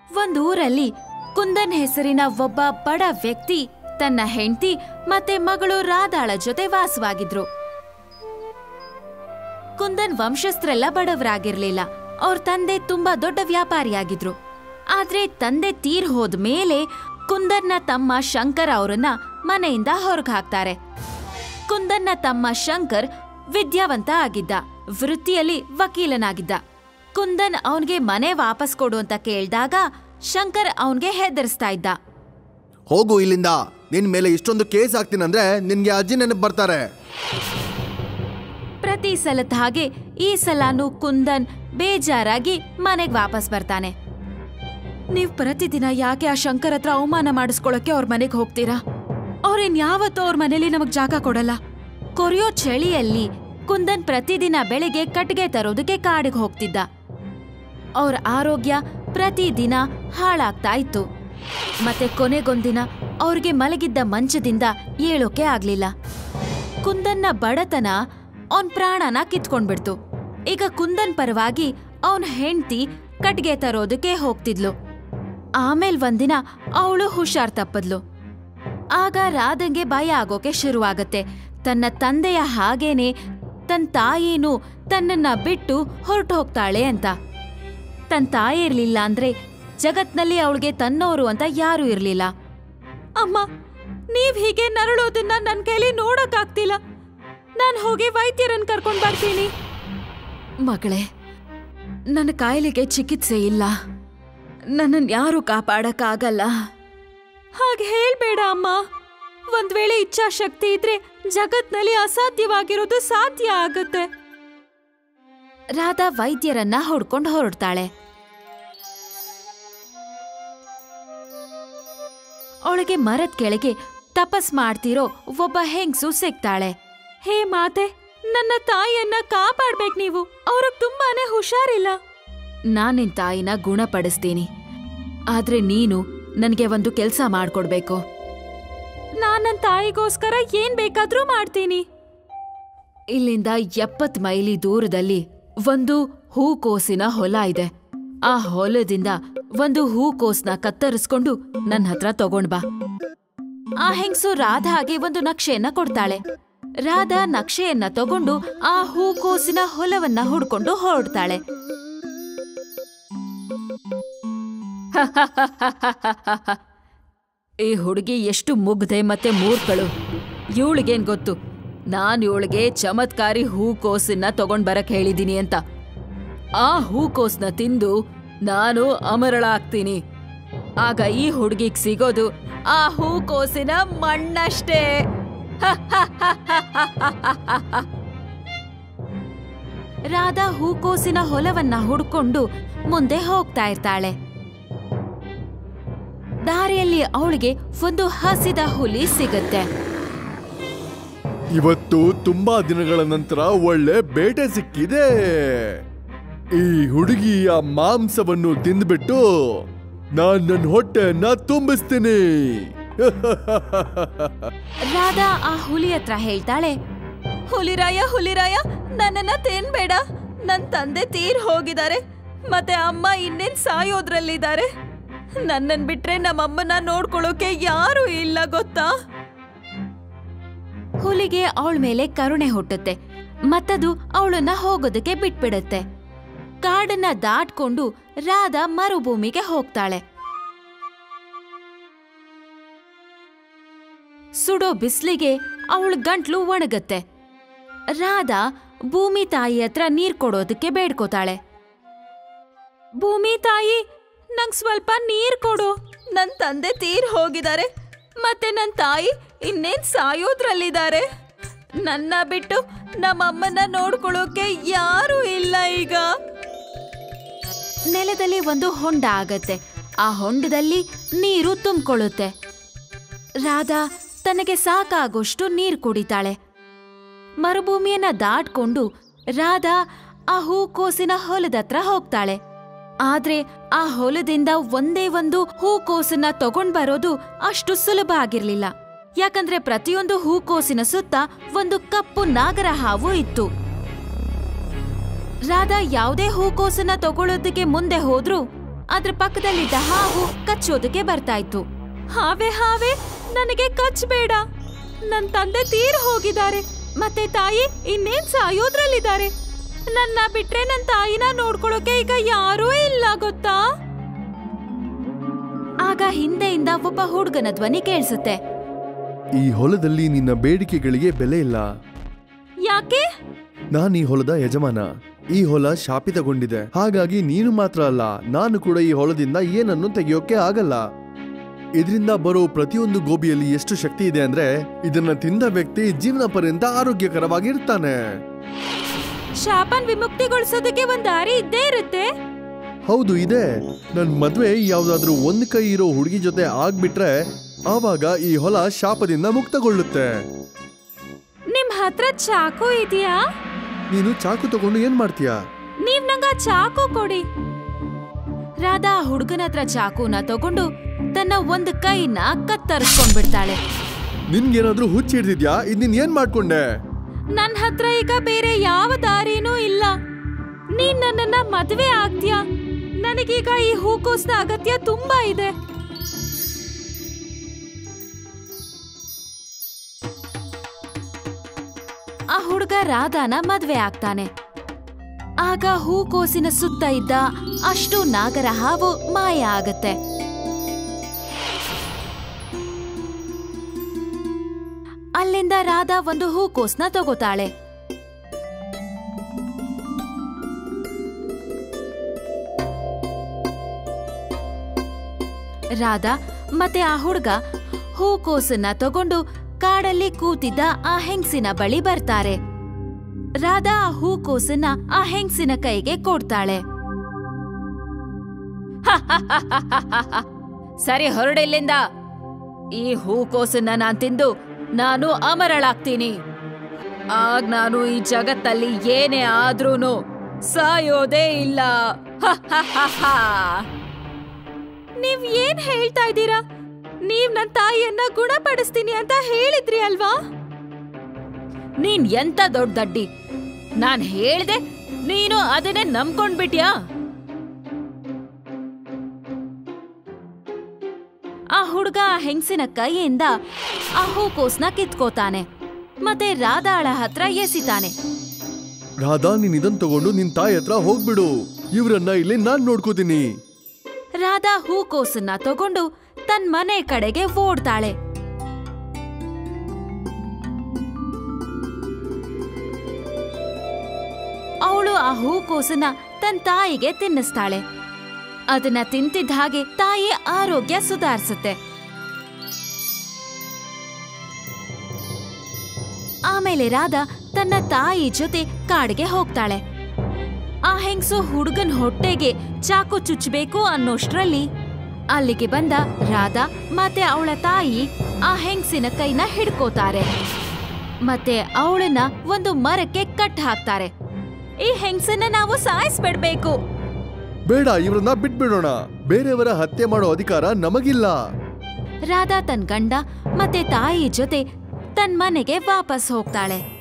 ಒಂದ್ ಊರಲ್ಲಿ ಕುಂದನ್ ಹೆಸರಿನ ಒಬ್ಬ ಬಡ ವ್ಯಕ್ತಿ ತನ್ನ ಹೆಂಡತಿ ಮತ್ತೆ ಮಗಳು ರಾಧಾಳ ಜೊತೆ ವಾಸವಾಗಿದ್ರು ಕುಂದನ್ ವಂಶಸ್ಥರೆಲ್ಲ ಬಡವರಾಗಿರ್ಲಿಲ್ಲ ಅವ್ರ ತಂದೆ ತುಂಬಾ ದೊಡ್ಡ ವ್ಯಾಪಾರಿಯಾಗಿದ್ರು ಆದ್ರೆ ತಂದೆ ತೀರ್ ಹೋದ್ಮೇಲೆ ಕುಂದನ್ನ ತಮ್ಮ ಶಂಕರ್ ಅವರನ್ನ ಮನೆಯಿಂದ ಹೊರಗೆ ಹಾಕ್ತಾರೆ ಕುಂದನ್ನ ತಮ್ಮ ಶಂಕರ್ ವಿದ್ಯಾವಂತ ಆಗಿದ್ದ ವೃತ್ತಿಯಲ್ಲಿ ವಕೀಲನಾಗಿದ್ದ ಕುಂದನ್ ಅವನ್ಗೆ ಮನೆ ವಾಪಸ್ ಕೊಡು ಅಂತ ಕೇಳ್ದಾಗ ಶಂಕರ್ ಅವನ್ಗೆ ಹೆದರ್ಸ್ತಾ ಇದ್ದ ಹೋಗು ಇಲ್ಲಿಂದ ನಿನ್ ಮೇಲೆ ಇಷ್ಟೊಂದು ಕೇಸ್ ಹಾಕ್ತೀನಂದ್ರೆ ನಿನ್ಗೆ ಅಜ್ಜಿ ನೆನಪು ಬರ್ತಾರೆ ಪ್ರತಿ ಸಲದ ಹಾಗೆ ಈ ಸಲನೂ ಕುಂದನ್ ಬೇಜಾರಾಗಿ ಮನೆಗ್ ವಾಪಸ್ ಬರ್ತಾನೆ ನೀವ್ ಪ್ರತಿದಿನ ಯಾಕೆ ಆ ಶಂಕರ್ ಹತ್ರ ಅವಮಾನ ಮಾಡಿಸ್ಕೊಳಕ್ಕೆ ಅವ್ರ ಮನೆಗ್ ಹೋಗ್ತೀರಾ ಅವ್ರೇನ್ ಯಾವತ್ತೂ ಅವ್ರ ಮನೇಲಿ ನಮಗ್ ಜಾಗ ಕೊಡಲ್ಲ ಕೊರಿಯೋ ಚಳಿಯಲ್ಲಿ ಕುಂದನ್ ಪ್ರತಿದಿನ ಬೆಳಿಗ್ಗೆ ಕಟ್ಟಿಗೆ ತರೋದಕ್ಕೆ ಕಾಡಿಗೆ ಹೋಗ್ತಿದ್ದ ಅವ್ರ ಆರೋಗ್ಯ ಪ್ರತಿದಿನ ಹಾಳಾಗ್ತಾ ಇತ್ತು ಮತ್ತೆ ಕೊನೆಗೊಂದಿನ ಅವ್ರಿಗೆ ಮಲಗಿದ್ದ ಮಂಚದಿಂದ ಏಳೋಕೆ ಆಗ್ಲಿಲ್ಲ ಕುಂದನ್ನ ಬಡತನ ಅವನ್ ಪ್ರಾಣನ ಕಿತ್ಕೊಂಡ್ಬಿಡ್ತು ಈಗ ಕುಂದನ್ ಪರವಾಗಿ ಅವನ್ ಹೆಂಡ್ತಿ ಕಟ್ಗೆ ತರೋದಕ್ಕೆ ಹೋಗ್ತಿದ್ಲು ಆಮೇಲ್ ಒಂದಿನ ಅವಳು ಹುಷಾರ್ ತಪ್ಪದ್ಲು ಆಗ ರಾಧಂಗೆ ಭಯ ಆಗೋಕೆ ಶುರುವಾಗತ್ತೆ ತನ್ನ ತಂದೆಯ ಹಾಗೇನೆ ತನ್ ತಾಯಿನೂ ತನ್ನನ್ನ ಬಿಟ್ಟು ಹೊರಟು ಹೋಗ್ತಾಳೆ ಅಂತ ತನ್ ತಾಯಿ ಇರ್ಲಿಲ್ಲ ಅಂದ್ರೆ ಜಗತ್ನಲ್ಲಿ ಅವಳಿಗೆ ತನ್ನೋರು ಅಂತ ಯಾರೂ ಇರ್ಲಿಲ್ಲ ಅಮ್ಮ ನೀವ್ ಹೀಗೆ ನರಳೋದನ್ನ ನನ್ ಕೈಲಿ ನೋಡಕ್ಕಾಗ್ತಿಲ್ಲ ನಾನ್ ಹೋಗಿ ವೈದ್ಯರನ್ನ ಕರ್ಕೊಂಡ್ ಬರ್ತೀನಿ ಮಗಳೇ ನನ್ನ ಕಾಯಿಲೆಗೆ ಚಿಕಿತ್ಸೆ ಇಲ್ಲ ನನ್ನನ್ ಯಾರು ಕಾಪಾಡಕ್ಕಾಗಲ್ಲ ಹಾಗೆ ಹೇಳ್ಬೇಡ ಅಮ್ಮ ಒಂದ್ ವೇಳೆ ಇಚ್ಛಾಶಕ್ತಿ ಇದ್ರೆ ಜಗತ್ನಲ್ಲಿ ಅಸಾಧ್ಯವಾಗಿರೋದು ಸಾಧ್ಯ ಆಗುತ್ತೆ ರಾಧಾ ವೈದ್ಯರನ್ನ ಹೊಡ್ಕೊಂಡು ಹೊರಡ್ತಾಳೆ ಅವಳಿಗೆ ಮರದ ಕೆಳಗೆ ತಪಸ್ ಮಾಡ್ತಿರೋ ಒಬ್ಬ ಹೆಂಗ್ಸು ಸಿಗ್ತಾಳೆ ಹೇ ಮಾತೆ ನನ್ನ ತಾಯಿಯನ್ನ ಕಾಪಾಡ್ಬೇಕು ನೀವು ಅವ್ರಿಗೆ ತುಂಬಾನೇ ಹುಷಾರಿಲ್ಲ ನಾನ್ ನಿನ್ ತಾಯಿನ ಗುಣಪಡಿಸ್ತೀನಿ ಆದ್ರೆ ನೀನು ನನಗೆ ಒಂದು ಕೆಲ್ಸ ಮಾಡ್ಕೊಡ್ಬೇಕು ನಾನ್ ನನ್ನ ತಾಯಿಗೋಸ್ಕರ ಏನ್ ಬೇಕಾದ್ರೂ ಮಾಡ್ತೀನಿ ಇಲ್ಲಿಂದ ಎಪ್ಪತ್ ಮೈಲಿ ದೂರದಲ್ಲಿ ಒಂದು ಹೂಕೋಸಿನ ಹೊಲ ಇದೆ ಆ ಹೊಲದಿಂದ ಒಂದು ಹೂಕೋಸ್ನ ಕತ್ತರಿಸ್ಕೊಂಡು ನನ್ನ ಹತ್ರ ತಗೊಂಡ್ ಬಾ ಆ ಹೆಂಗ್ಸು ರಾಧಾಗೆ ಒಂದು ನಕ್ಷೆಯನ್ನ ಕೊಡ್ತಾಳೆ ರಾಧಾ ನಕ್ಷೆಯನ್ನ ತಗೊಂಡು ಆ ಹೂಕೋಸಿನ ಹೊಲವನ್ನ ಹುಡ್ಕೊಂಡು ಹೊರಡ್ತಾಳೆ ಈ ಹುಡುಗಿ ಎಷ್ಟು ಮುಗ್ಧೆ ಮತ್ತೆ ಮೂರ್ಖಳು ಇವಳಿಗೇನ್ ಗೊತ್ತು ನಾನ್ ಇವಳಿಗೆ ಚಮತ್ಕಾರಿ ಹೂಕೋಸನ್ನ ತಗೊಂಡ್ ಬರಕ್ ಹೇಳಿದೀನಿ ಅಂತ ಆ ಹೂಕೋಸ್ನ ತಿಂದು ನಾನು ಅಮರಳಾಗ್ತೀನಿ ಆಗ ಈ ಹುಡುಗಿಗ್ ಸಿಗೋದು ಆ ಹೂಕೋಸಿನ ಮಣ್ಣಷ್ಟೇ ರಾಧಾ ಹೂಕೋಸಿನ ಹೊಲವನ್ನ ಹುಡ್ಕೊಂಡು ಮುಂದೆ ಹೋಗ್ತಾ ಇರ್ತಾಳೆ ದಾರಿಯಲ್ಲಿ ಅವಳಿಗೆ ಒಂದು ಹಸಿದ ಹುಲಿ ಸಿಗತ್ತೆ ಇವತ್ತು ತುಂಬಾ ದಿನಗಳ ನಂತರ ಒಳ್ಳೆ ಬೇಟೆ ಸಿಕ್ಕಿದೆ ಈ ಹುಡುಗಿಯ ಮಾಂಸವನ್ನು ತಿಂದ್ಬಿಟ್ಟು ನಾನ್ ನನ್ನ ಹೊಟ್ಟೆಯನ್ನ ತುಂಬಿಸ್ತೀನಿ ರಾಧಾ ಆ ಹುಲಿ ಹತ್ರ ಹೇಳ್ತಾಳೆ ಹುಲಿರಾಯ ಹುಲಿರಾಯ ನನ್ನನ್ನ ತಿನ್ಬೇಡ ನನ್ ತಂದೆ ತೀರ್ ಹೋಗಿದ್ದಾರೆ ಮತ್ತೆ ಅಮ್ಮ ಇನ್ನೇನ್ ಸಾಯೋದ್ರಲ್ಲಿದ್ದಾರೆ ನನ್ನನ್ ಬಿಟ್ರೆ ನಮ್ಮಮ್ಮನ ನೋಡ್ಕೊಳ್ಳೋಕೆ ಯಾರೂ ಇಲ್ಲ ಗೊತ್ತಾ ಹುಲಿಗೆ ಅವಳ ಮೇಲೆ ಕರುಣೆ ಹುಟ್ಟುತ್ತೆ ಮತ್ತದು ಅವಳನ್ನ ಹೋಗೋದಕ್ಕೆ ಬಿಟ್ಬಿಡತ್ತೆ ಕಾಡನ್ನ ದಾಟ್ಕೊಂಡು ರಾಧಾ ಮರುಭೂಮಿಗೆ ಹೋಗ್ತಾಳೆ ಸುಡೋ ಬಿಸ್ಲಿಗೆ ಅವಳ ಗಂಟ್ಲು ಒಣಗತ್ತೆ ರಾಧಾ ಭೂಮಿ ತಾಯಿ ಹತ್ರ ನೀರ್ ಕೊಡೋದಕ್ಕೆ ಬೇಡ್ಕೋತಾಳೆ ಭೂಮಿ ತಾಯಿ ನಂಗ್ ಸ್ವಲ್ಪ ನೀರ್ ಕೊಡು ನನ್ ತಂದೆ ತೀರ್ ಹೋಗಿದ್ದಾರೆ ಮತ್ತೆ ನನ್ ತಾಯಿ ಇನ್ನೇನ್ ಸಾಯೋದ್ರಲ್ಲಿದ್ದಾರೆ ನನ್ನ ಬಿಟ್ಟು ನಮ್ಮಮ್ಮನ ನೋಡ್ಕೊಳ್ಳೋಕೆ ಯಾರೂ ಇಲ್ಲ ಈಗ ನೆಲದಲ್ಲಿ ಒಂದು ಹೊಂಡ ಆಗತ್ತೆ ಆ ಹೊಂಡದಲ್ಲಿ ನೀರು ತುಂಬಿಕೊಳ್ಳುತ್ತೆ ರಾಧಾ ತನಗೆ ಸಾಕಾಗೋಷ್ಟು ನೀರು ಕುಡಿತಾಳೆ ಮರುಭೂಮಿಯನ್ನ ದಾಟ್ಕೊಂಡು ರಾಧಾ ಆ ಹೂಕೋಸಿನ ಹೊಲದತ್ರ ಹೋಗ್ತಾಳೆ ಆದ್ರೆ ಆ ಹೊಲದಿಂದ ಒಂದೇ ಒಂದು ಹೂಕೋಸನ್ನ ತಗೊಂಡ್ ಬರೋದು ಅಷ್ಟು ಸುಲಭ ಆಗಿರ್ಲಿಲ್ಲ ಯಾಕಂದ್ರೆ ಪ್ರತಿಯೊಂದು ಹೂಕೋಸಿನ ಸುತ್ತ ಒಂದು ಕಪ್ಪು ನಾಗರ ಹಾವು ಇತ್ತು ರಾಧಾ ಯಾವುದೇ ಹೂಕೋಸನ್ನ ತಗೊಳ್ಳೋದಕ್ಕೆ ಮುಂದೆ ಹೋದ್ರೂ ಅದ್ರ ಪಕ್ಕದಲ್ಲಿದ್ದ ಹಾವು ಕಚ್ಚೋದಕ್ಕೆ ಬರ್ತಾ ಇತ್ತು ಹಾವೆ ಹಾವೆ ನನಗೆ ಕಚ್ಚಬೇಡ ನನ್ ತಂದೆ ತೀರ್ ಹೋಗಿದ್ದಾರೆ ಮತ್ತೆ ತಾಯಿ ಇನ್ನೇನ್ ಸಾಯೋದ್ರಲ್ಲಿದ್ದಾರೆ ನನ್ನ ಬಿಟ್ರೆ ನನ್ ತಾಯಿನ ನೋಡ್ಕೊಳಕ್ಕೆ ಈಗ ಯಾರೂ ಇಲ್ಲ ಗೊತ್ತಾ ಆಗ ಹಿಂದೆಯಿಂದ ಒಬ್ಬ ಹುಡುಗನ ಧ್ವನಿ ಕೇಳಿಸುತ್ತೆ ಈ ಹೊಲದಲ್ಲಿ ನಿನ್ನ ಬೇಡಿಕೆಗಳಿಗೆ ಬೆಲೆ ಇಲ್ಲ ಯಾಕೆ ನಾನ್ ಈ ಹೊಲದ ಯಜಮಾನ ಈ ಹೊಲ ಶಾಪಿತಗೊಂಡಿದೆ ಹಾಗಾಗಿ ನೀನು ಮಾತ್ರ ಅಲ್ಲ ನಾನು ಕೂಡ ಈ ಹೊಲದಿಂದ ಏನನ್ನು ತೆಗೆಯೋಕೆ ಆಗಲ್ಲ ಇದರಿಂದ ಬರೋ ಪ್ರತಿಯೊಂದು ಗೋಬಿಯಲ್ಲಿ ಎಷ್ಟು ಶಕ್ತಿ ಇದೆ ಅಂದ್ರೆ ಇದನ್ನ ತಿಂದ ವ್ಯಕ್ತಿ ಜೀವನ ಪರ್ಯಂತ ಆರೋಗ್ಯಕರವಾಗಿರ್ತಾನೆ ಶಾಪನ್ ವಿಮುಕ್ತಿಗೊಳಿಸೋದಕ್ಕೆ ಒಂದ್ ದಾರಿ ಇದ್ದೇ ಇರುತ್ತೆ ಹೌದು ಇದೆ ನನ್ ಮದ್ವೆ ಯಾವ್ದಾದ್ರೂ ಒಂದ್ ಕೈ ಇರೋ ಹುಡುಗಿ ಜೊತೆ ಆಗ್ಬಿಟ್ರೆ ಆವಾಗ ಈ ಹೊಲ ಶಾಪದಿಂದ ಮುಕ್ತಗೊಳ್ಳುತ್ತೆ ನಿಮ್ ಹತ್ರ ಚಾಕು ಇದೆಯಾ ನೀನು ಚಾಕು ತಗೊಂಡು ಏನ್ ಮಾಡ್ತೀಯಾ ನೀವ್ ನಂಗ ಚಾಕು ಕೊಡಿ ರಾಧಾ ಆ ಹುಡುಗನ ಹತ್ರ ಚಾಕುನ ತಗೊಂಡು ತನ್ನ ಒಂದು ಕೈನ ಕತ್ತರಿಸ್ಕೊಂಡ್ಬಿಡ್ತಾಳೆ ನಿನ್ಗೇನಾದ್ರೂ ಹುಚ್ಚ ಹಿಡ್ದಿದ್ಯಾ ಇದ್ ನೀನ್ ಏನ್ ಮಾಡ್ಕೊಂಡೆ ನನ್ ಹತ್ರ ಈಗ ಬೇರೆ ಯಾವ ದಾರಿನೂ ಇಲ್ಲ ನೀನ್ ನನ್ನನ್ನ ಮದ್ವೆ ಆಗ್ತೀಯಾ ನನಗೀಗ ಈ ಹೂಕೋಸ್ನ ಅಗತ್ಯ ತುಂಬಾ ಇದೆ ಆ ಹುಡುಗ ರಾಧಾನ ಮದ್ವೆ ಆಗ್ತಾನೆ ಆಗ ಹೂಕೋಸಿನ ಸುತ್ತ ಇದ್ದ ಅಷ್ಟು ನಾಗರ ಹಾವು ಮಾಯ ಆಗತ್ತೆ ಅಲ್ಲಿಂದ ರಾಧಾ ಒಂದು ಹೂಕೋಸ್ನ ತಗೋತಾಳೆ ರಾಧಾ ಮತ್ತೆ ಆ ಹುಡುಗ ಹೂಕೋಸನ್ನ ತಗೊಂಡು ಕಾಡಲ್ಲಿ ಕೂತಿದ್ದ ಆ ಹೆಂಗ್ಸಿನ ಬಳಿ ಬರ್ತಾರೆ ರಾಧಾ ಆ ಹೂಕೋಸನ್ನ ಆ ಹೆಂಗ್ಸಿನ ಕೈಗೆ ಕೊಡ್ತಾಳೆ ಸರಿ ಹೊರಡಿಲ್ಲಿಂದ ಈ ಹೂಕೋಸನ್ನ ನಾನ್ ತಿಂದು ನಾನು ಅಮರಳಾಗ್ತೀನಿ ಆಗ ನಾನು ಈ ಜಗತ್ತಲ್ಲಿ ಏನೇ ಆದ್ರೂನು ಸಾಯೋದೇ ಇಲ್ಲ ನೀವ್ ಏನ್ ಹೇಳ್ತಾ ಇದ್ದೀರಾ ನೀವ್ ನನ್ ತಾಯಿಯನ್ನ ಗುಣಪಡಿಸ್ತೀನಿ ಅಂತ ಹೇಳಿದ್ರಿ ಅಲ್ವಾ ನೀನ್ ಎಂತ ದೊಡ್ಡ ದಡ್ಡಿ ನಾನ್ ಹೇಳ್ದೆ ನೀನು ಅದನ್ನೇ ನಂಬ್ಕೊಂಡ್ಬಿಟ್ಯಾ ಆ ಹುಡುಗ ಆ ಹೆಂಗಸಿನ ಕೈಯಿಂದ ಆ ಹೂಕೋಸ್ನ ಕಿತ್ಕೋತಾನೆ ಮತ್ತೆ ರಾಧಾಳ ಹತ್ರ ಎಸಿತಾನೆ ರಾಧಾ ನೀನ್ ಇದನ್ ತಗೊಂಡು ನಿನ್ ತಾಯಿ ಹತ್ರ ಹೋಗ್ಬಿಡು ಇವ್ರನ್ನ ಇಲ್ಲಿ ನಾನ್ ನೋಡ್ಕೋತೀನಿ ರಾಧಾ ಹೂಕೋಸನ್ನ ತಗೊಂಡು ತನ್ ಮನೆ ಕಡೆಗೆ ಓಡ್ತಾಳೆ ಅವಳು ಆ ಹೂಕೋಸನ್ನ ತನ್ ತಾಯಿಗೆ ತಿನ್ನಿಸ್ತಾಳೆ ಅದನ್ನ ತಿಂತಿದ್ದ ಹಾಗೆ ತಾಯಿ ಆರೋಗ್ಯ ಸುಧಾರಿಸುತ್ತೆ ಆಮೇಲೆ ರಾಧಾ ತನ್ನ ತಾಯಿ ಜೊತೆ ಕಾಡಿಗೆ ಹೋಗ್ತಾಳೆ ಆ ಹೆಂಗ್ಸು ಹುಡುಗನ್ ಹೊಟ್ಟೆಗೆ ಚಾಕು ಚುಚ್ಚಬೇಕು ಅನ್ನೋಷ್ಟ್ರಲ್ಲಿ ಅಲ್ಲಿಗೆ ಬಂದ ರಾಧಾ ಮತ್ತೆ ಅವಳ ತಾಯಿ ಆ ಹೆಂಗ್ಸಿನ ಕೈನ ಹಿಡ್ಕೋತಾರೆ ಮತ್ತೆ ಅವಳನ್ನ ಒಂದು ಮರಕ್ಕೆ ಕಟ್ ಹಾಕ್ತಾರೆ ಈ ಹೆಂಗ್ಸನ್ನ ನಾವು ಸಾಯಿಸ್ಬಿಡ್ಬೇಕು ಬೇಡ ಇವ್ರನ್ನ ಬಿಟ್ಬಿಡೋಣ ಬೇರೆಯವರ ಹತ್ಯೆ ಮಾಡೋ ಅಧಿಕಾರ ನಮಗಿಲ್ಲ ರಾಧಾ ತನ್ ಗಂಡ ಮತ್ತೆ ತಾಯಿ ಜೊತೆ ತನ್ ಮನೆಗೆ ವಾಪಸ್ ಹೋಗ್ತಾಳೆ